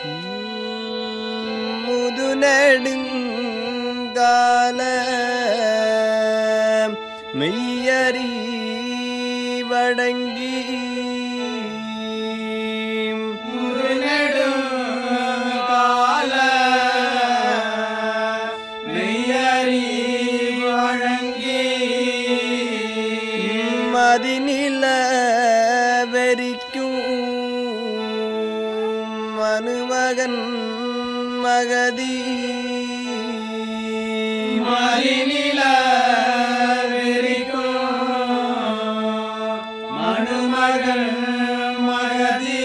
முது நெடுங்கால மெய்யறி வடங்கி கால மெய்யறி வழங்கி மதிநில வெறிக்கும் மனுமகன் மகதி மறிநில வெறிக்கும் மனுமகள் மகதி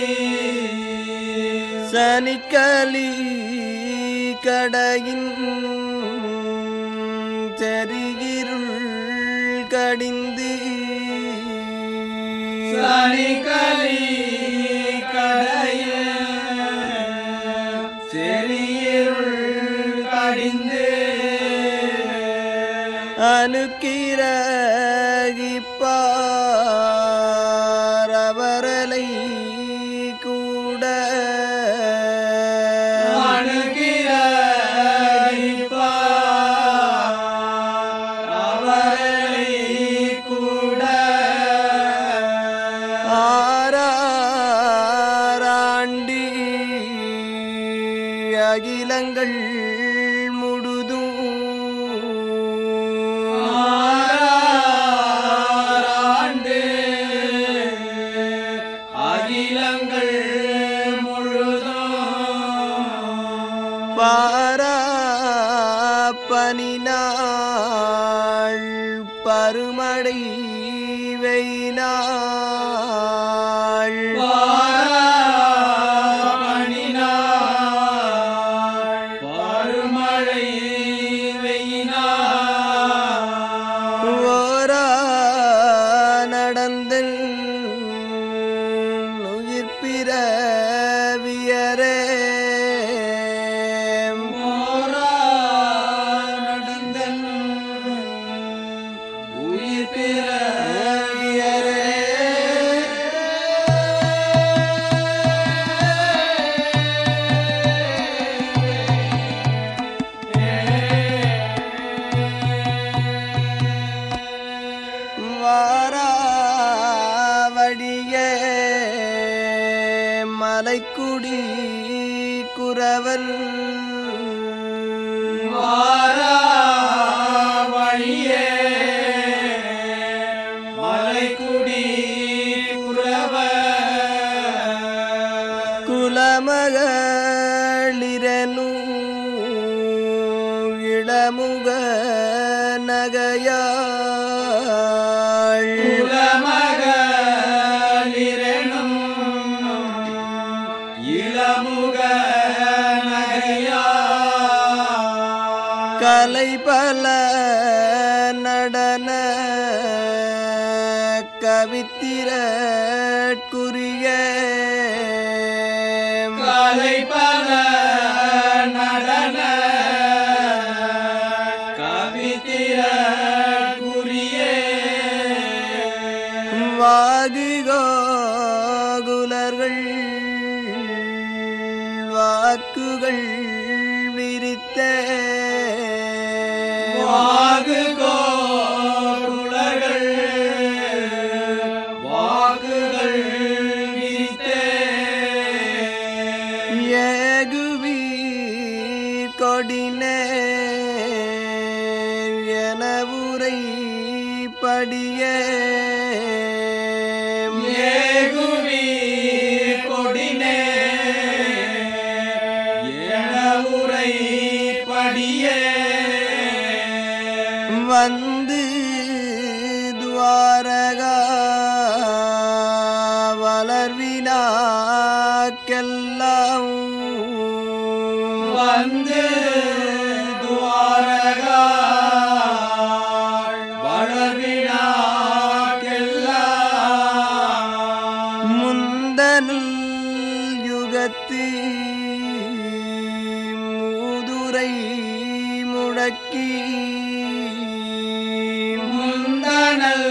சனிக்கலி கடையின் செருகிருள் கடிந்து சனிகலி கடைய செறியிருள் கடிந்து அணுக்கிறகிப்பாரவரலை கூட அணுகிற அவரை கூட ஆராண்டி அகிலங்கள் முழுதும் ஆறாண்டு அகிலங்கள் முழுதும் பாரா பனினாள் பருமடை வெயினாள் பருமழை வெயினா ஓரா நடந்தன் உயிர் பிறவியரே மோரா நடந்தன் உயிர் பிறவியரே வாராவடியே மலைக்குடி குறவல் வாரா வழியே மலைக்குடி குறவ குலமகளிரனு இளமுக நகையாள் குலமகளிரனும் இளமுக நகையா கலை பல நடன கவித்திரற்குரிய காலை பல நடன கவித்திர குறியே வாகுகோகுலர்கள் வாக்குகள் விரித்த வாகு கோருளர்கள் வாக்குகள் விரித்தே ஏகுவி கொடினே என உரை படியே ஏகுவி கொடினே என உரை படியே வந்து துவாரகா வளர்வினாக்கெல்லாம் வந்து துவாரகா வளர்வினாக்கெல்லாம் முந்தனில் யுகத்து மூதுரை முடக்கி முந்தனல்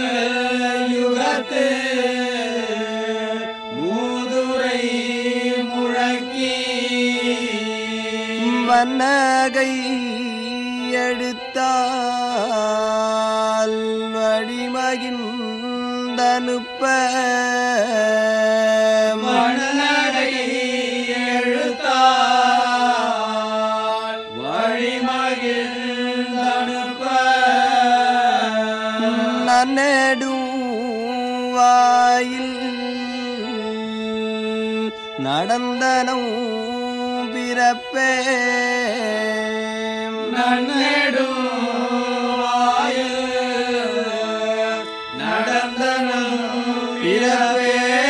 யுகத்து மூதுரை முழக்கி மன்னகை எடுத்தால் வழிமகிழ்ந்தனுப்ப மணநடை எழுத்தாள் வழிமகிழ்ந்தனுப்ப நன்னெடும் வாயில் நடந்தனும் பிறப்பே நன்னெடும் வாயில் நடந்தனும் பிறவே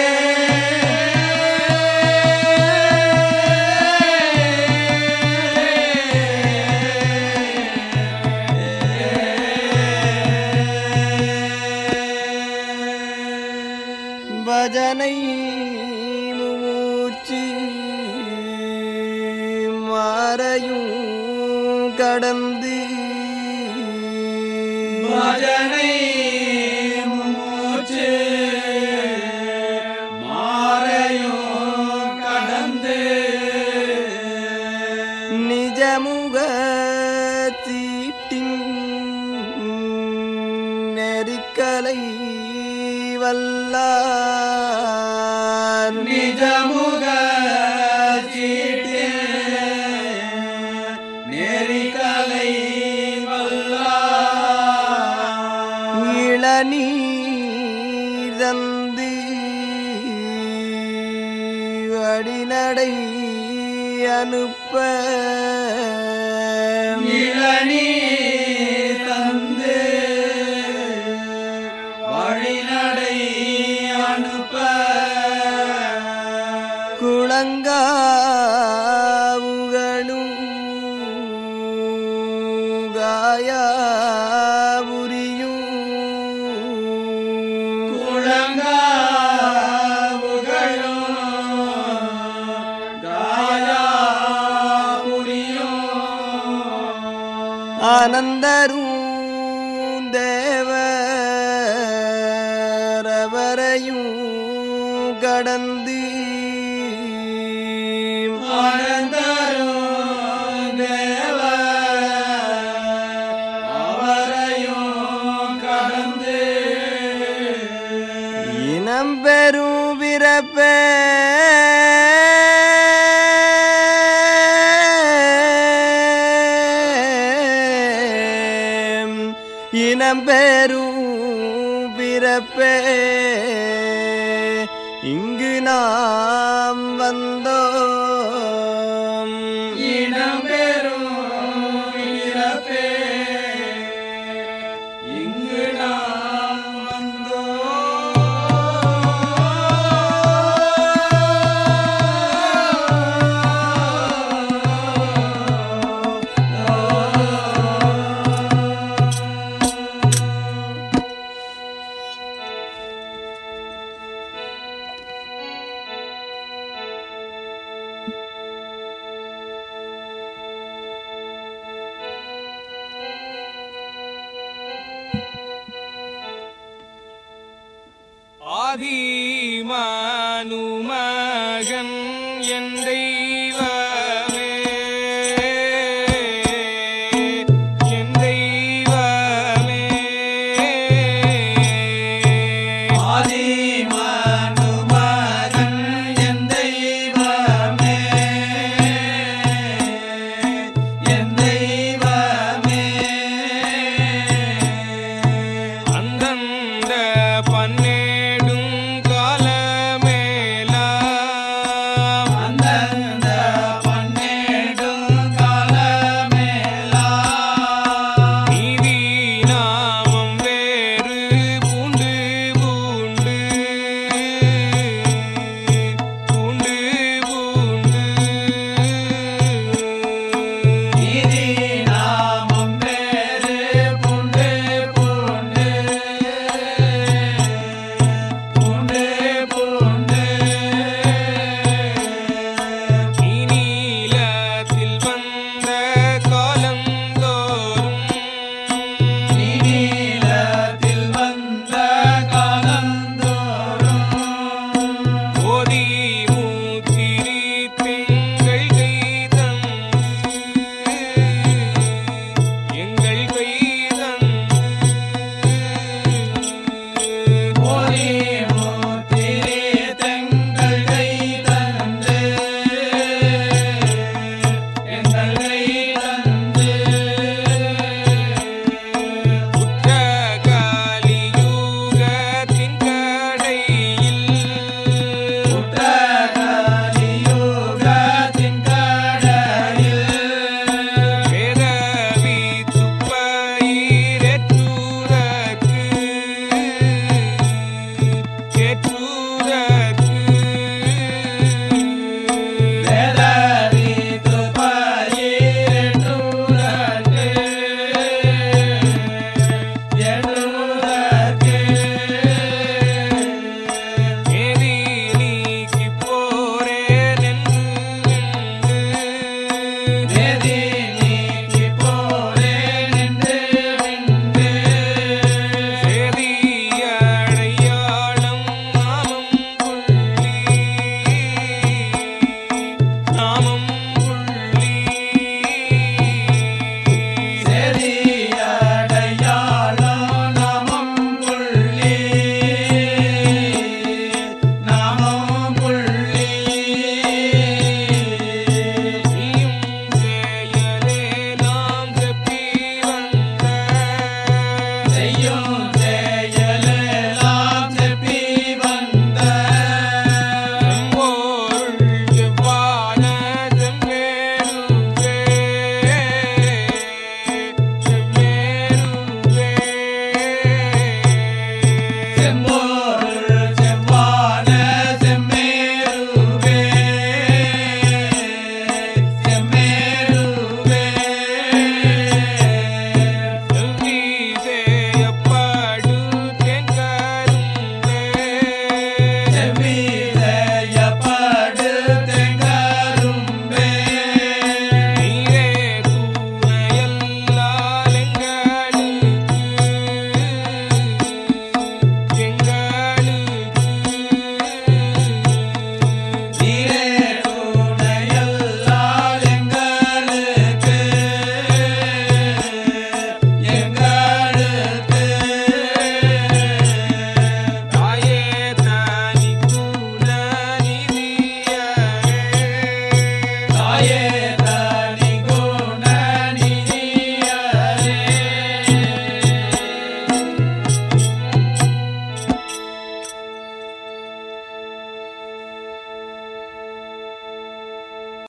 பஜனை மூச்சு மாறையும் கடந்து பஜனை மூச்சு மாறையும் கடந்து நிஜமுக தீட்டின் நெருக்கலை வல்லார் நிஜமுக சீட்டே நெறிகலை வல்லார் இளநீர் தந்து வடிநடை அனுப்ப இளநீ தந்து வழிநடை அனுப்ப குளங்காவுகளும் காயாபுரியும் குழங்காவுகளும் காயாபுரியும் ஆனந்தரும் தேவரவரையும் கடந்து ஆனந்தரும் தேவ அவரையும் கடந்து இனம் பெரும் பிறப்பே இனம் பெரும் பிறப்பே இங்கு நாம் வந்தோம் இனம் பெறும் இறப்பே இங்கு நாம் வந்தோம் ஆதிமானுமகன் எந்தை